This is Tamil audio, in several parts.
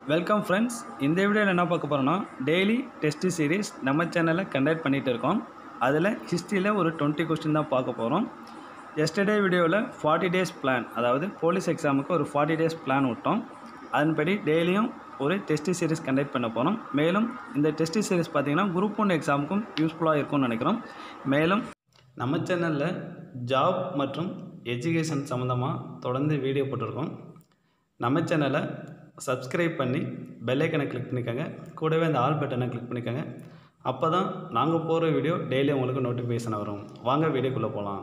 வெல்கம் ஃப்ரெண்ட்ஸ் இந்த வீடியோவில் என்ன பார்க்க போகிறோன்னா டெய்லி டெஸ்ட் சீரிஸ் நம்ம சேனலில் கண்டக்ட் பண்ணிகிட்டு இருக்கோம் அதில் ஹிஸ்ட்ரியில் ஒரு டுவெண்ட்டி கொஸ்டின் தான் பார்க்க போகிறோம் எஸ்டர்டே வீடியோவில் ஃபார்ட்டி டேஸ் பிளான் அதாவது போலீஸ் எக்ஸாமுக்கு ஒரு ஃபார்ட்டி டேஸ் பிளான் விட்டோம் அதன்படி டெய்லியும் ஒரு டெஸ்ட் சீரிஸ் கண்டக்ட் பண்ண போகிறோம் மேலும் இந்த டெஸ்ட் சீரிஸ் பார்த்திங்கன்னா குரூப் ஒன் எக்ஸாமுக்கும் யூஸ்ஃபுல்லாக இருக்கும்னு நினைக்கிறோம் மேலும் நம்ம சேனலில் ஜாப் மற்றும் எஜுகேஷன் சம்மந்தமாக தொடர்ந்து வீடியோ போட்டிருக்கோம் நம்ம சேனலை சப்ஸ்கிரைப் பண்ணி பெல் ஐக்கனை கிளிக் பண்ணிக்கோங்க கூடவே அந்த ஆல் பட்டனை கிளிக் பண்ணிக்கோங்க அப்போ தான் நாங்கள் போகிற வீடியோ டெய்லி உங்களுக்கு நோட்டிஃபிகேஷன் வரும் வாங்க வீடியோக்குள்ளே போகலாம்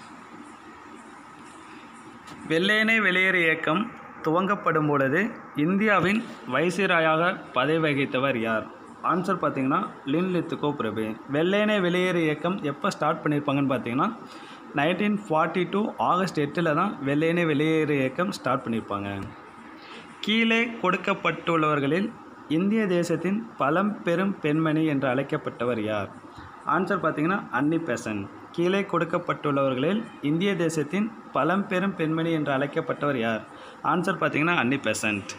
வெள்ளையனே வெளியேறு இயக்கம் துவங்கப்படும் பொழுது இந்தியாவின் வைசிராயாக பதவி வகித்தவர் யார் ஆன்சர் பார்த்தீங்கன்னா லின் லித்துகோ பிரபு வெள்ளையனே வெளியேறு இயக்கம் எப்போ ஸ்டார்ட் பண்ணியிருப்பாங்கன்னு பார்த்தீங்கன்னா நைன்டீன் ஃபார்ட்டி டூ ஆகஸ்ட் எட்டில் தான் வெள்ளையனே வெளியேறு இயக்கம் ஸ்டார்ட் பண்ணியிருப்பாங்க கீழே கொடுக்கப்பட்டுள்ளவர்களில் இந்திய தேசத்தின் பழம்பெரும் பெண்மணி என்று அழைக்கப்பட்டவர் யார் ஆன்சர் பார்த்தீங்கன்னா அன்னி பெசன்ட் கீழே கொடுக்கப்பட்டுள்ளவர்களில் இந்திய தேசத்தின் பழம்பெரும் பெண்மணி என்று அழைக்கப்பட்டவர் யார் ஆன்சர் பார்த்தீங்கன்னா அன்னி பெசன்ட்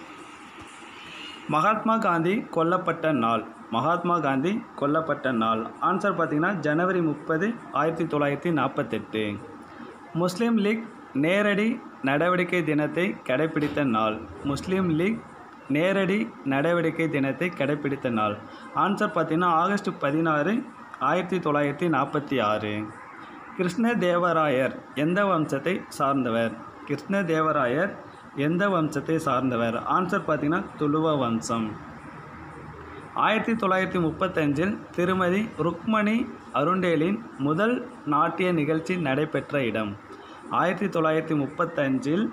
மகாத்மா காந்தி கொல்லப்பட்ட நாள் மகாத்மா காந்தி கொல்லப்பட்ட நாள் ஆன்சர் பார்த்தீங்கன்னா ஜனவரி முப்பது ஆயிரத்தி தொள்ளாயிரத்தி நாற்பத்தெட்டு முஸ்லீம் லீக் நேரடி நடவடிக்கை தினத்தை கடைபிடித்த நாள் முஸ்லீம் லீக் நேரடி நடவடிக்கை தினத்தை கடைபிடித்த நாள் ஆன்சர் பார்த்தீங்கன்னா ஆகஸ்ட் பதினாறு ஆயிரத்தி தொள்ளாயிரத்தி நாற்பத்தி ஆறு கிருஷ்ணதேவராயர் எந்த வம்சத்தை சார்ந்தவர் கிருஷ்ணதேவராயர் எந்த வம்சத்தை சார்ந்தவர் ஆன்சர் பார்த்தீங்கன்னா துளுவ வம்சம் ஆயிரத்தி தொள்ளாயிரத்தி முப்பத்தஞ்சில் திருமதி ருக்மணி அருண்டேலின் முதல் நாட்டிய நிகழ்ச்சி நடைபெற்ற இடம் ஆயிரத்தி தொள்ளாயிரத்தி முப்பத்தஞ்சில்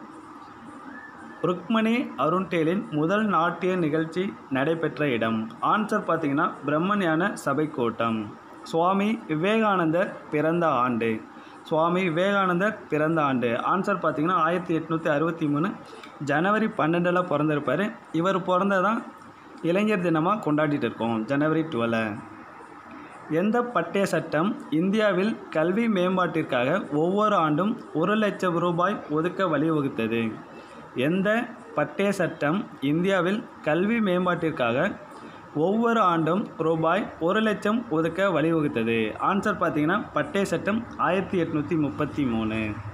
ருக்மணி அருண்டேலின் முதல் நாட்டிய நிகழ்ச்சி நடைபெற்ற இடம் ஆன்சர் பார்த்தீங்கன்னா பிரம்மஞான சபை கூட்டம் சுவாமி விவேகானந்தர் பிறந்த ஆண்டு சுவாமி விவேகானந்தர் பிறந்த ஆண்டு ஆன்சர் பார்த்தீங்கன்னா ஆயிரத்தி எட்நூற்றி அறுபத்தி மூணு ஜனவரி பன்னெண்டில் பிறந்திருப்பார் இவர் பிறந்ததான் இளைஞர் தினமாக கொண்டாடிட்டு இருக்கோம் ஜனவரி டுவெல் எந்த பட்டய சட்டம் இந்தியாவில் கல்வி மேம்பாட்டிற்காக ஒவ்வொரு ஆண்டும் ஒரு லட்சம் ரூபாய் ஒதுக்க வழிவகுத்தது எந்த பட்டய சட்டம் இந்தியாவில் கல்வி மேம்பாட்டிற்காக ஒவ்வொரு ஆண்டும் ரூபாய் ஒரு லட்சம் ஒதுக்க வழிவகுத்தது ஆன்சர் பார்த்தீங்கன்னா பட்டய சட்டம் ஆயிரத்தி எட்நூற்றி முப்பத்தி மூணு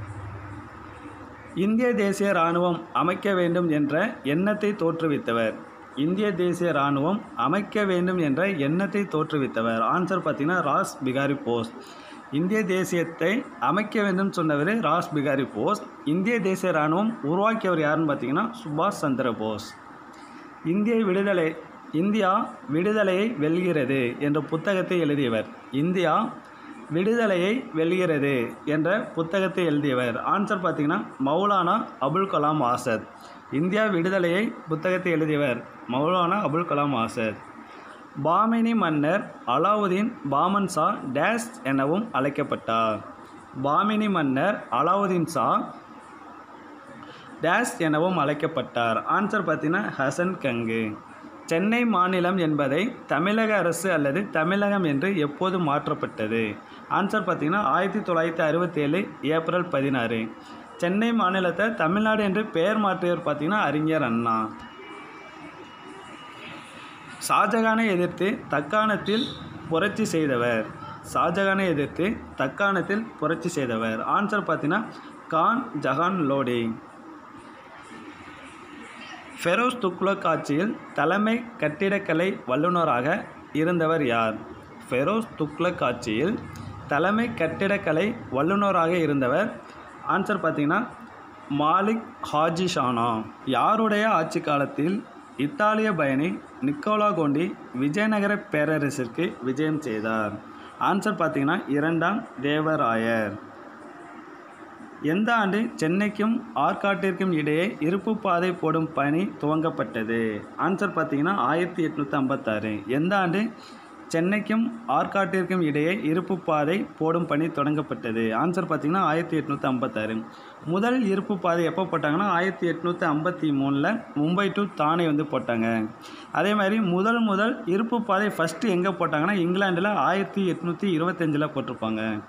இந்திய தேசிய இராணுவம் அமைக்க வேண்டும் என்ற எண்ணத்தை தோற்றுவித்தவர் இந்திய தேசிய இராணுவம் அமைக்க வேண்டும் என்ற எண்ணத்தை தோற்றுவித்தவர் ஆன்சர் பார்த்தீங்கன்னா ராஸ் பிகாரி போஸ் இந்திய தேசியத்தை அமைக்க வேண்டும் சொன்னவர் ராஸ் பிகாரி போஸ் இந்திய தேசிய இராணுவம் உருவாக்கியவர் யாருன்னு பார்த்தீங்கன்னா சுபாஷ் சந்திர போஸ் இந்திய விடுதலை இந்தியா விடுதலையை வெல்கிறது என்ற புத்தகத்தை எழுதியவர் இந்தியா விடுதலையை வெல்கிறது என்ற புத்தகத்தை எழுதியவர் ஆன்சர் பார்த்தீங்கன்னா மௌலானா அபுல் கலாம் ஆசாத் இந்தியா விடுதலையை புத்தகத்தை எழுதியவர் மௌலானா அபுல் கலாம் ஆசாத் பாமினி மன்னர் அலாவுதீன் பாமன் ஷா டேஸ் எனவும் அழைக்கப்பட்டார் பாமினி மன்னர் அலாவுதீன் ஷா டேஸ் எனவும் அழைக்கப்பட்டார் ஆன்சர் பார்த்தீங்கன்னா ஹசன் கங்கு சென்னை மாநிலம் என்பதை தமிழக அரசு அல்லது தமிழகம் என்று எப்போது மாற்றப்பட்டது ஆன்சர் பார்த்தீங்கன்னா ஆயிரத்தி தொள்ளாயிரத்தி அறுபத்தேழு ஏப்ரல் பதினாறு சென்னை மாநிலத்தை தமிழ்நாடு என்று பெயர் மாற்றியவர் பார்த்தீங்கன்னா அறிஞர் அண்ணா ஷாஜகானை எதிர்த்து தக்காணத்தில் புரட்சி செய்தவர் ஷாஜகானை எதிர்த்து தக்காணத்தில் புரட்சி செய்தவர் ஆன்சர் பார்த்தீங்கன்னா கான் ஜஹான் லோடி ஃபெரோஸ் துக்ளக் ஆட்சியில் தலைமை கட்டிடக்கலை வல்லுநராக இருந்தவர் யார் ஃபெரோஸ் துக்ளக் ஆட்சியில் தலைமை கட்டிடக்கலை வல்லுநராக இருந்தவர் ஆன்சர் பார்த்தீங்கன்னா மாலிக் ஹாஜி ஷானா யாருடைய ஆட்சி காலத்தில் இத்தாலிய பயணி நிக்கோலா கோண்டி விஜயநகர பேரரசிற்கு விஜயம் செய்தார் ஆன்சர் பார்த்தீங்கன்னா இரண்டாம் தேவராயர் எந்த ஆண்டு சென்னைக்கும் ஆற்காட்டிற்கும் இடையே இருப்பு பாதை போடும் பணி துவங்கப்பட்டது ஆன்சர் பார்த்தீங்கன்னா ஆயிரத்தி எட்நூற்றி ஐம்பத்தாறு எந்த ஆண்டு சென்னைக்கும் ஆற்காட்டிற்கும் இடையே இருப்பு பாதை போடும் பணி தொடங்கப்பட்டது ஆன்சர் பார்த்தீங்கன்னா ஆயிரத்தி எட்நூற்றி ஐம்பத்தாறு முதல் இருப்பு பாதை எப்போ போட்டாங்கன்னா ஆயிரத்தி எட்நூற்றி ஐம்பத்தி மூணில் மும்பை டு தானே வந்து போட்டாங்க அதே மாதிரி முதல் முதல் இருப்பு பாதை ஃபஸ்ட்டு எங்கே போட்டாங்கன்னா இங்கிலாண்டில் ஆயிரத்தி எட்நூற்றி இருபத்தஞ்சில் போட்டிருப்பாங்க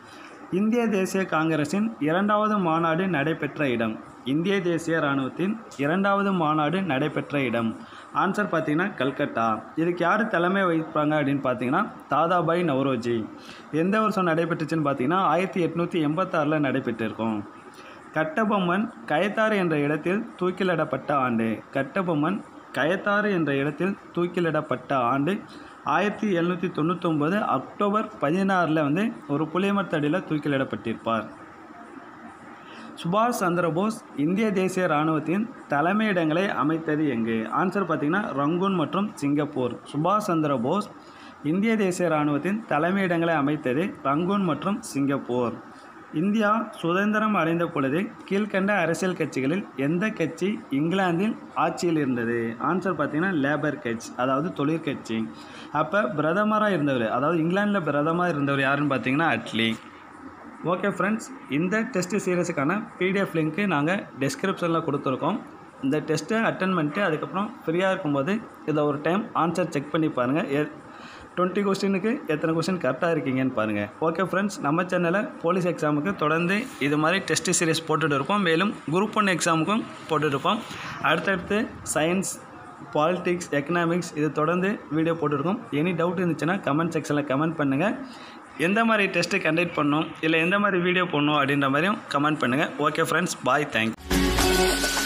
இந்திய தேசிய காங்கிரசின் இரண்டாவது மாநாடு நடைபெற்ற இடம் இந்திய தேசிய இராணுவத்தின் இரண்டாவது மாநாடு நடைபெற்ற இடம் ஆன்சர் பார்த்தீங்கன்னா கல்கட்டா இதுக்கு யார் தலைமை வகிப்பாங்க அப்படின்னு பார்த்தீங்கன்னா தாதாபாய் நவ்ரோஜி எந்த வருஷம் நடைபெற்றுச்சுன்னு பார்த்தீங்கன்னா ஆயிரத்தி எட்நூற்றி எண்பத்தாறில் நடைபெற்றிருக்கும் கட்டபொம்மன் கயத்தாறு என்ற இடத்தில் தூக்கிலிடப்பட்ட ஆண்டு கட்டபொம்மன் கயத்தாறு என்ற இடத்தில் தூக்கிலிடப்பட்ட ஆண்டு ஆயிரத்தி எழுநூற்றி தொண்ணூத்தொம்பது அக்டோபர் பதினாறில் வந்து ஒரு புளியமர்த்தடியில் தூக்கிலிடப்பட்டிருப்பார் சுபாஷ் சந்திரபோஸ் இந்திய தேசிய இராணுவத்தின் தலைமையிடங்களை அமைத்தது எங்கு ஆன்சர் பார்த்தீங்கன்னா ரங்கூன் மற்றும் சிங்கப்பூர் சுபாஷ் சந்திரபோஸ் இந்திய தேசிய இராணுவத்தின் தலைமையிடங்களை அமைத்தது ரங்கூன் மற்றும் சிங்கப்பூர் இந்தியா சுதந்திரம் அடைந்த பொழுது கீழ்கண்ட அரசியல் கட்சிகளில் எந்த கட்சி இங்கிலாந்தில் ஆட்சியில் இருந்தது ஆன்சர் பார்த்தீங்கன்னா லேபர் கட்சி அதாவது தொழிற்கட்சி அப்போ பிரதமராக இருந்தவர் அதாவது இங்கிலாந்தில் பிரதமராக இருந்தவர் யாருன்னு பார்த்தீங்கன்னா அட்லி ஓகே ஃப்ரெண்ட்ஸ் இந்த டெஸ்ட் சீரியஸுக்கான பிடிஎஃப் லிங்க்கு நாங்கள் டெஸ்கிரிப்ஷனில் கொடுத்துருக்கோம் இந்த டெஸ்ட்டை அட்டன் பண்ணிட்டு அதுக்கப்புறம் ஃப்ரீயாக இருக்கும்போது இதை ஒரு டைம் ஆன்சர் செக் பண்ணி பாருங்கள் எ டுவெண்ட்டி கொஸ்டினுக்கு எத்தனை கொஸ்டின் கரெக்டாக இருக்கீங்கன்னு பாருங்கள் ஓகே ஃப்ரெண்ட்ஸ் நம்ம சேனலில் போலீஸ் எக்ஸாமுக்கு தொடர்ந்து இது மாதிரி டெஸ்ட் சீரியஸ் போட்டுட்டு இருப்போம் மேலும் குரூப் ஒன் எக்ஸாமுக்கும் போட்டுட்ருப்போம் அடுத்தடுத்து சயின்ஸ் பாலிடிக்ஸ் எக்கனாமிக்ஸ் இது தொடர்ந்து வீடியோ போட்டுருக்கோம் எனி டவுட் இருந்துச்சுன்னா கமெண்ட் செக்ஷனில் கமெண்ட் பண்ணுங்கள் எந்த மாதிரி டெஸ்ட்டு கண்டக்ட் பண்ணணும் இல்லை எந்த மாதிரி வீடியோ போடணும் அப்படின்ற மாதிரியும் கமெண்ட் பண்ணுங்கள் ஓகே ஃப்ரெண்ட்ஸ் பாய் தேங்க்